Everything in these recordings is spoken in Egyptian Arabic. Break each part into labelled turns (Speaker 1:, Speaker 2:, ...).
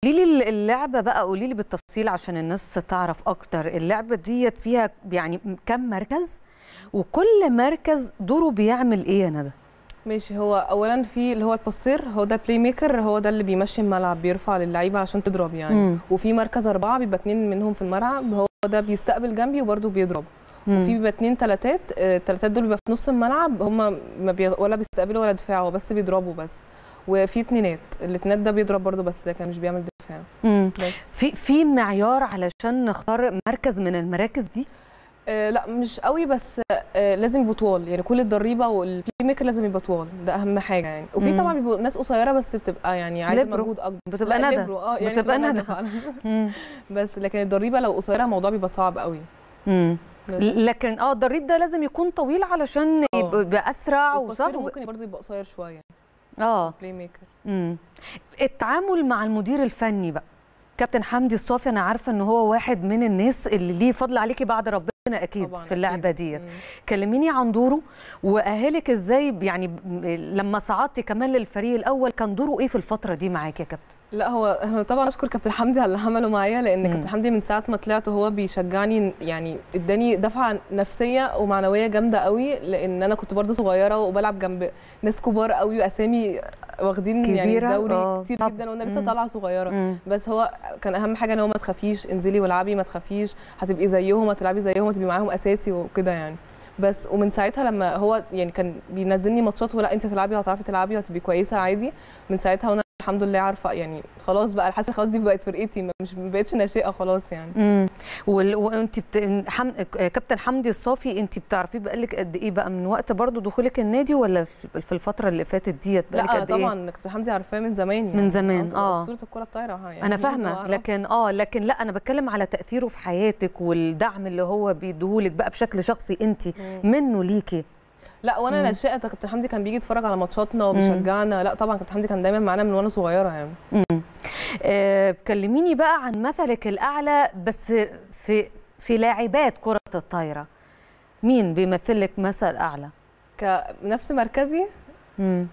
Speaker 1: قولي لي اللعبه بقى قولي لي بالتفصيل عشان الناس تعرف اكتر اللعبه ديت فيها يعني كم مركز وكل مركز دوره بيعمل ايه يا ندى
Speaker 2: ماشي هو اولا في اللي هو الباسير هو ده بلاي ميكر هو ده اللي بيمشي الملعب بيرفع للعيبه عشان تضرب يعني
Speaker 1: مم.
Speaker 2: وفي مركز اربعه بيبقى اتنين منهم في الملعب هو ده بيستقبل جنبي وبرده بيضرب
Speaker 1: مم.
Speaker 2: وفي بيبقى اتنين تلاتات آه، التلاتات دول بيبقى في نص الملعب هم ما بي... ولا بيستقبلوا ولا دفاع هو بس بيضربوا بس وفي اتنينات الاتنينات ده بيضرب برده بس لكن مش بيعمل دفاع
Speaker 1: مم.
Speaker 2: بس
Speaker 1: في في معيار علشان نختار مركز من المراكز دي
Speaker 2: آه لا مش قوي بس آه لازم يبقوا طوال يعني كل الدريبه والبلاي ميكر لازم يبقى طوال ده اهم حاجه يعني وفي
Speaker 1: مم.
Speaker 2: طبعا بيبقوا ناس قصيره بس بتبقى يعني عايزه
Speaker 1: ليبرو.
Speaker 2: مجهود اكبر
Speaker 1: بتبقى
Speaker 2: لا،
Speaker 1: ندى
Speaker 2: ليبرو، اه يعني
Speaker 1: بتبقى ندى.
Speaker 2: فعلا
Speaker 1: مم.
Speaker 2: بس لكن الضريبه لو قصيره الموضوع بيبقى صعب قوي
Speaker 1: مم.
Speaker 2: بس
Speaker 1: لكن اه الضريب ده لازم يكون طويل علشان
Speaker 2: آه.
Speaker 1: يبقى يبقى اسرع
Speaker 2: والبصير
Speaker 1: وصعب
Speaker 2: ممكن برضه يبقى قصير شويه
Speaker 1: اه
Speaker 2: بلاي ميكر
Speaker 1: مم. التعامل مع المدير الفني بقى كابتن حمدي الصافي انا عارفه ان هو واحد من الناس اللي ليه فضل عليكي بعد ربنا اكيد
Speaker 2: طبعا
Speaker 1: في اللعبه
Speaker 2: أكيد.
Speaker 1: ديت
Speaker 2: مم.
Speaker 1: كلميني عن دوره واهلك ازاي يعني ب- لما صعدتي كمان للفريق الاول كان دوره ايه في الفتره دي معاكي يا كابتن
Speaker 2: لا هو انا طبعا اشكر كابتن حمدي على اللي عمله معايا لان
Speaker 1: مم.
Speaker 2: كابتن حمدي من ساعه ما طلعت وهو بيشجعني يعني اداني دفعه نفسيه ومعنويه جامده قوي لان انا كنت برضو صغيره وبلعب جنب ناس كبار قوي واسامي واخدين يعني
Speaker 1: كبيرة؟
Speaker 2: الدوري
Speaker 1: آه،
Speaker 2: كتير
Speaker 1: طب.
Speaker 2: جدا وانا لسه
Speaker 1: مم.
Speaker 2: طالعه صغيره
Speaker 1: مم.
Speaker 2: بس هو كان اهم حاجه ان هو ما تخافيش انزلي والعبي ما تخافيش هتبقي زيهم هتلعبي زيهم هتبقي معاهم اساسي وكده يعني بس ومن ساعتها لما هو يعني كان بينزلني ماتشات ولا انت هتلعبي وهتعرفي تلعبي وهتبقي كويسه عادي من ساعتها وانا الحمد لله عارفه يعني خلاص بقى الحاسه خلاص دي بقت فرقتي ما- مش ما بقتش ناشئه خلاص يعني
Speaker 1: امم وال... وانت بت... حم... كابتن حمدي الصافي انت بتعرفيه بقالك قد ايه بقى من وقت برضو دخولك النادي ولا في في الفتره اللي فاتت ديت بقالك
Speaker 2: لا
Speaker 1: قد ايه
Speaker 2: طبعا كابتن حمدي عارفاه من زمان يعني
Speaker 1: من زمان، آه.
Speaker 2: اسطوره الكره الطايره ها، يعني
Speaker 1: انا
Speaker 2: لازم
Speaker 1: فاهمه
Speaker 2: أعرف.
Speaker 1: لكن اه لكن لا انا بتكلم على تاثيره في حياتك والدعم اللي هو بيديهولك بقى بشكل شخصي انت
Speaker 2: مم.
Speaker 1: منه ليكي
Speaker 2: لا وانا
Speaker 1: مم.
Speaker 2: ناشئه كابتن حمدي كان بيجي يتفرج على ماتشاتنا وبيشجعنا لا طبعا كابتن حمدي كان دايما معانا من وانا صغيره يعني
Speaker 1: امم آه كلميني بقى عن مثلك الاعلى بس في في لاعبات كره الطايره مين بيمثلك مثل اعلى
Speaker 2: كنفس مركزي
Speaker 1: امم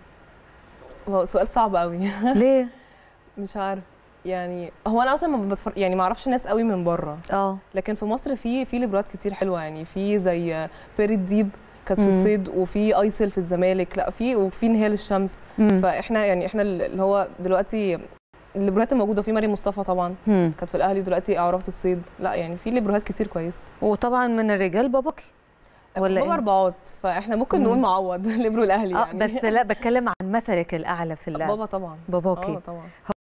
Speaker 2: هو سؤال صعب قوي
Speaker 1: ليه
Speaker 2: مش عارف يعني هو انا اصلا ما بتفرج يعني ما اعرفش ناس قوي من بره
Speaker 1: اه
Speaker 2: لكن في مصر في في ليبرات كتير حلوه يعني في زي بيري ديب كانت في
Speaker 1: مم.
Speaker 2: الصيد وفي ايسل في الزمالك لا في وفي نهال الشمس
Speaker 1: مم.
Speaker 2: فاحنا يعني احنا اللي هو دلوقتي الليبرات الموجوده في مريم مصطفى طبعا
Speaker 1: مم.
Speaker 2: كانت في الاهلي ودلوقتي اعراف في الصيد لا يعني في ليبروهات كتير كويسه
Speaker 1: وطبعا من الرجال باباكي ولا
Speaker 2: بابا
Speaker 1: إيه؟
Speaker 2: اربعات فاحنا ممكن
Speaker 1: مم.
Speaker 2: نقول معوض ليبرو الاهلي
Speaker 1: اه
Speaker 2: يعني
Speaker 1: بس لا بتكلم عن مثلك الاعلى في اللعب
Speaker 2: بابا طبعا
Speaker 1: باباكي
Speaker 2: اه طبعا